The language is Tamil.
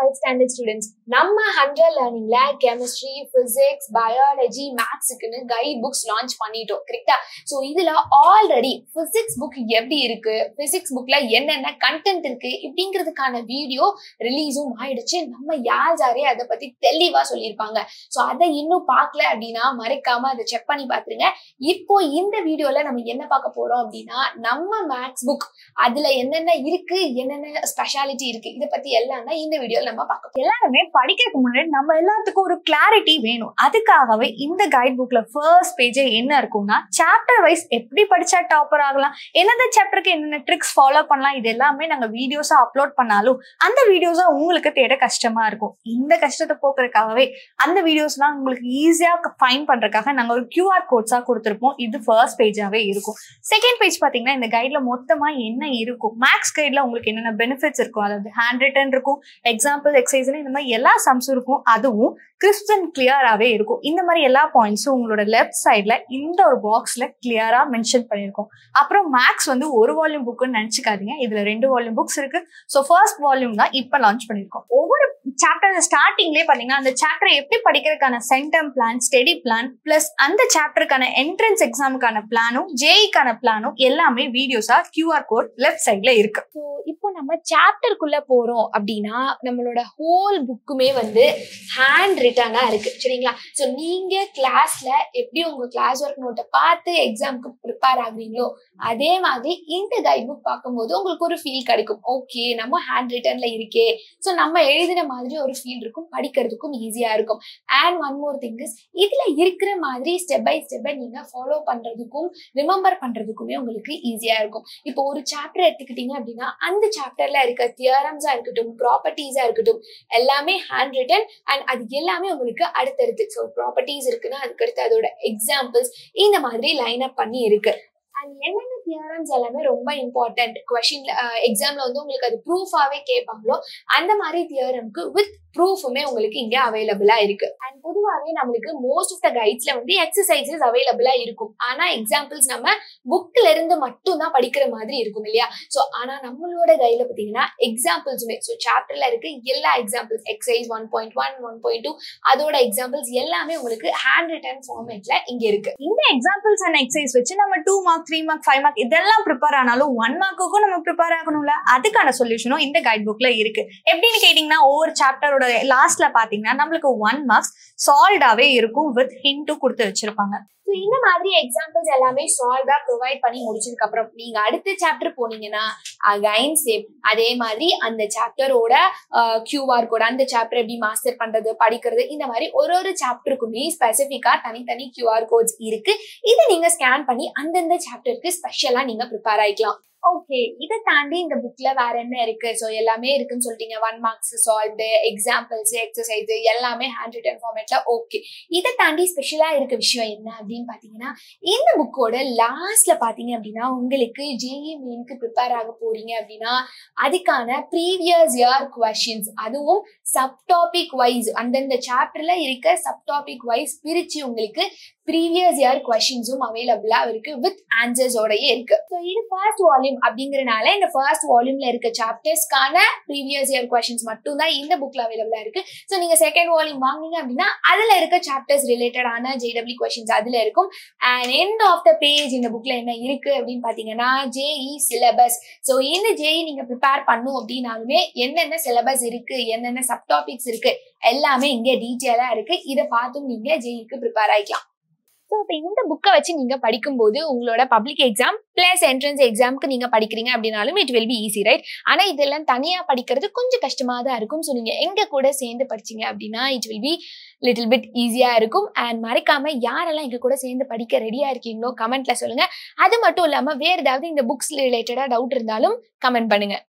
டுவெல்த் ஸ்டாண்டர்ட் ஸ்டூடெண்ட்ஸ் நம்ம ஹண்ட்ரட் லேர்னிங்ல கெமிஸ்ட்ரி பிசிக்ஸ் பயாலஜி மேத்ஸுக்குன்னு கைட் புக்ஸ் லான்ச் பண்ணிட்டோம் கரெக்டா ஸோ இதுல ஆல்ரெடி பிசிக்ஸ் புக் எப்படி இருக்கு பிசிக்ஸ் புக்ல என்னென்ன கண்டென்ட் இருக்கு இப்படிங்கிறதுக்கான வீடியோ ரிலீஸும் ஆயிடுச்சு நம்ம யார் யாரே அதை பத்தி தெளிவா சொல்லியிருப்பாங்க ஸோ அதை இன்னும் பார்க்கல அப்படின்னா மறைக்காம அதை செக் பண்ணி பாத்துருங்க இப்போ இந்த வீடியோல நம்ம என்ன பார்க்க போறோம் அப்படின்னா நம்ம மேத்ஸ் புக் அதுல என்னென்ன இருக்கு என்னென்ன ஸ்பெஷாலிட்டி இருக்கு இதை பத்தி எல்லாம் தான் இந்த வீடியோல நம்ம பார்க்க போறோம் எல்லாருமே படிக்கிறதுக்கு முன்னாடி நம்ம எல்லாத்துக்கும் ஒரு கிளாரிட்டி வேணும் அதுக்காகவே இந்த கைட் புக்ல ஃபர்ஸ்ட் பேஜே என்ன இருக்கும்னா சாப்டர் வைஸ் எப்படி படிச்சா டாப்பர் ஆகலாம் எந்தெந்த சாப்டருக்கு என்னென்ன ட்ரிக்ஸ் ஃபாலோ பண்ணலாம் இது எல்லாமே நாங்க வீடியோஸா அப்லோட் பண்ணாலும் அந்த வீடியோஸா உங்களுக்கு தேட கஷ்டமா இருக்கும் இந்த கஷ்டத்தை போக்குறதுக்காகவே அந்த வீடியோஸ்லாம் உங்களுக்கு ஈஸியா ஃபைன் பண்றதுக்காக நாங்க ஒரு கியூஆர் கோட்ஸா கொடுத்துருப்போம் இது ஃபர்ஸ்ட் பேஜாவே இருக்கும் செகண்ட் பேஜ் பாத்தீங்கன்னா இந்த கைட்ல மொத்தமா என்ன இருக்கும் மேக்ஸ் கைட்ல உங்களுக்கு என்னென்ன பெனிஃபிட்ஸ் இருக்கும் அதாவது ஹேண்ட் ரிட்டன் இருக்கும் எக்ஸாம்பிள் எக்ஸசைஸ்ல இந்த மாதிரி எல்லா சம்ஸும் இருக்கும் அதுவும் கிறிஸ்ப் அண்ட் கிளியராகவே இருக்கும் இந்த மாதிரி எல்லா பாயிண்ட்ஸும் உங்களோட லெஃப்ட் சைட்ல இந்த ஒரு பாக்ஸ்ல கிளியரா மென்ஷன் பண்ணியிருக்கோம் அப்புறம் மேக்ஸ் வந்து ஒரு வால்யூம் புக்குன்னு நினைச்சுக்காதீங்க இதுல ரெண்டு வால்யூம் புக்ஸ் இருக்கு ஸோ ஃபர்ஸ்ட் வால்யூம் தான் இப்போ லான்ச் பண்ணியிருக்கோம் ஒவ்வொரு சாப்டர் ஸ்டார்டிங்லேயே பார்த்தீங்கன்னா அந்த சாப்டரை எப்படி படிக்கிறதுக்கான centum plan study plan plus அந்த சாப்டருக்கான என்ட்ரன்ஸ் எக்ஸாமுக்கான பிளானும் ஜேஇக்கான பிளானும் எல்லாமே வீடியோஸா கியூஆர் கோட் லெஃப்ட் சைட்ல இருக்கு ஸோ இப்போ நம்ம சாப்டருக்குள்ள போறோம் அப்படின்னா நம்மளோட ஹோல் புக்குமே வந்து ஹேண்ட் ரிட்டனா இருக்கு சரிங்களா ஸோ நீங்க கிளாஸ்ல எப்படி உங்க கிளாஸ் ஒர்க் நோட்டை பார்த்து எக்ஸாமுக்கு ப்ரிப்பேர் ஆகுறீங்களோ அதே மாதிரி இந்த கைட் புக் பார்க்கும்போது உங்களுக்கு ஒரு ஃபீல் கிடைக்கும் ஓகே நம்ம ஹேண்ட் ரிட்டன்ல இருக்கே ஸோ நம்ம எழுதின மாதிரி ஒரு ஃபீல் இருக்கும் படிக்கிறதுக்கும் ஈஸியா இருக்கும் and one more thing is இதுல இருக்கிற மாதிரி ஸ்டெப் பை ஸ்டெப்பை நீங்க ஃபாலோ பண்றதுக்கும் ரிமெம்பர் பண்றதுக்குமே உங்களுக்கு ஈஸியா இருக்கும் இப்போ ஒரு சாப்டர் எடுத்துக்கிட்டீங்க அப்படின்னா அந்த சாப்டர்ல இருக்க தியரம்ஸா இருக்கட்டும் ப்ராப்பர்ட்டிஸா இருக்கட்டும் எல்லாமே ஹேண்ட் ரிட்டன் அண்ட் அது எல்லாமே உங்களுக்கு அடுத்தடுத்து ஸோ ப்ராப்பர்ட்டிஸ் இருக்குன்னா அதுக்கடுத்து அதோட எக்ஸாம்பிள்ஸ் இந்த மாதிரி லைன் அப் பண்ணி இருக்கு அண்ட் என்னென்ன தியரம்ஸ் எல்லாமே ரொம்ப இம்பார்ட்டன்ட் கொஷின்ல எக்ஸாம்ல வந்து உங்களுக்கு அது ப்ரூஃபாவே கேட்பாங்களோ அந்த மாதிரி தியரம்க்கு வித் ப்ரூஃபுமே உங்களுக்கு இங்க அவைலபிளா இருக்கு அண்ட் பொதுவாகவே நம்மளுக்கு மோஸ்ட் ஆஃப் த கைட்ஸ்ல வந்து எக்ஸசைசஸ் அவைலபிளா இருக்கும் ஆனா எக்ஸாம்பிள்ஸ் நம்ம புக்ல இருந்து மட்டும் தான் படிக்கிற மாதிரி இருக்கும் இல்லையா ஸோ ஆனா நம்மளோட கையில பாத்தீங்கன்னா எக்ஸாம்பிள்ஸுமே ஸோ சாப்டர்ல இருக்க எல்லா examples exercise one point one one point two அதோட எக்ஸாம்பிள்ஸ் எல்லாமே உங்களுக்கு ஹேண்ட் ரிட்டன் ஃபார்மேட்ல இங்க இருக்கு இந்த எக்ஸாம்பிள்ஸ் அண்ட் எக்ஸசைஸ் வச்சு நம்ம two mark three mark five mark இதெல்லாம் ப்ரிப்பேர் ஆனாலும் ஒன் மார்க்குக்கும் நம்ம ப்ரிப்பேர் ஆகணும்ல அதுக்கான சொல்யூஷனும் இந்த கைட் புக்ல இருக்கு எப்படின்னு கேட்டீங்கன்னா ஒவ்வொரு சாப்டரோட லாஸ்ட்ல பாத்தீங்கன்னா நம்மளுக்கு ஒன் மார்க்ஸ் சால்டாவே இருக்கும் வித் ஹிண்ட்டும் கொடுத்து வச்சிருப்பாங்க ஸோ இந்த மாதிரி எக்ஸாம்பிள்ஸ் எல்லாமே சால்வா ப்ரொவைட் பண்ணி முடிச்சதுக்கு அப்புறம் நீங்க அடுத்த சாப்டர் போனீங்கன்னா அகைன் சேம் அதே மாதிரி அந்த சாப்டரோட கியூஆர் கோட் அந்த சாப்டர் எப்படி மாஸ்டர் பண்றது படிக்கிறது இந்த மாதிரி ஒரு ஒரு சாப்டருக்குமே ஸ்பெசிஃபிக்கா தனித்தனி கியூஆர் கோட்ஸ் இருக்கு இதை நீங்க ஸ்கேன் பண்ணி அந்தந்த சாப்டருக்கு ஸ்பெஷலா நீங்க ப்ரிப்பேர் ஆயிக்கலாம் ஓகே இதை தாண்டி இந்த புக்ல வேற என்ன இருக்கு ஸோ எல்லாமே இருக்குன்னு சொல்லிட்டீங்க one marks solved examples exercise எல்லாமே ஹேண்ட் ரிட்டன் ஃபார்மேட்ல ஓகே இதை தாண்டி ஸ்பெஷலா இருக்க விஷயம் என்ன அப்படின்னு பாத்தீங்கன்னா இந்த புக்கோட லாஸ்ட்ல பாத்தீங்க அப்படின்னா உங்களுக்கு ஜேஇ மெயினுக்கு ப்ரிப்பேர் ஆக போறீங்க அப்படின்னா அதுக்கான ப்ரீவியஸ் இயர் கொஷின்ஸ் அதுவும் சப் டாபிக் வைஸ் அந்தந்த சாப்டர்ல இருக்க சப் டாபிக் வைஸ் பிரிச்சு உங்களுக்கு ப்ரீவியஸ் இயர் கொஷின்ஸும் அவைலபிளா இருக்கு வித் ஆன்சர்ஸோடயே இருக்கு ஸோ இது ஃபர்ஸ்ட் வால்யூம் அப்படிங்கறனால இந்த ஃபர்ஸ்ட் வால்யூம்ல இருக்க சாப்டர்ஸ்க்கான ப்ரீவியஸ் இயர் கொஷின்ஸ் மட்டும் தான் இந்த புக்ல அவைலபிளா இருக்கு ஸோ நீங்க செகண்ட் வால்யூம் வாங்குனீங்க அப்படின்னா அதுல இருக்க சாப்டர்ஸ் ரிலேட்டடான ஜேடபிள்யூ கொஷின்ஸ் அதுல இருக்கும் and end of the page இந்த புக்ல என்ன இருக்கு அப்படின்னு பாத்தீங்கன்னா ஜேஇ சிலபஸ் ஸோ இந்த ஜேஇ நீங்க ப்ரிப்பேர் பண்ணும் அப்படின்னாலுமே என்னென்ன சிலபஸ் இருக்கு என்னென்ன சப் டாபிக்ஸ் இருக்கு எல்லாமே இங்க டீட்டெயிலா இருக்கு இதை பார்த்தும் நீங்க ஜேஇக்கு ப்ரிப்பேர் ஆயிக்கலாம் ஸோ இப்போ இந்த புக்கை வச்சு நீங்க படிக்கும்போது உங்களோட பப்ளிக் எக்ஸாம் பிளஸ் என்ட்ரன்ஸ் எக்ஸாமுக்கு நீங்க படிக்கிறீங்க அப்படின்னாலும் it will be easy right ஆனா இதெல்லாம் தனியா படிக்கிறது கொஞ்சம் கஷ்டமா தான் இருக்கும் ஸோ நீங்க எங்க கூட சேர்ந்து படிச்சீங்க அப்படின்னா it will be little bit ஈஸியா இருக்கும் அண்ட் மறைக்காம யாரெல்லாம் எங்க கூட சேர்ந்து படிக்க ரெடியா இருக்கீங்களோ கமெண்ட்ல சொல்லுங்க அது மட்டும் இல்லாம வேற ஏதாவது இந்த புக்ஸ் ரிலேட்டடா டவுட் இருந்தாலும் கமெண்ட் பண்ணுங்க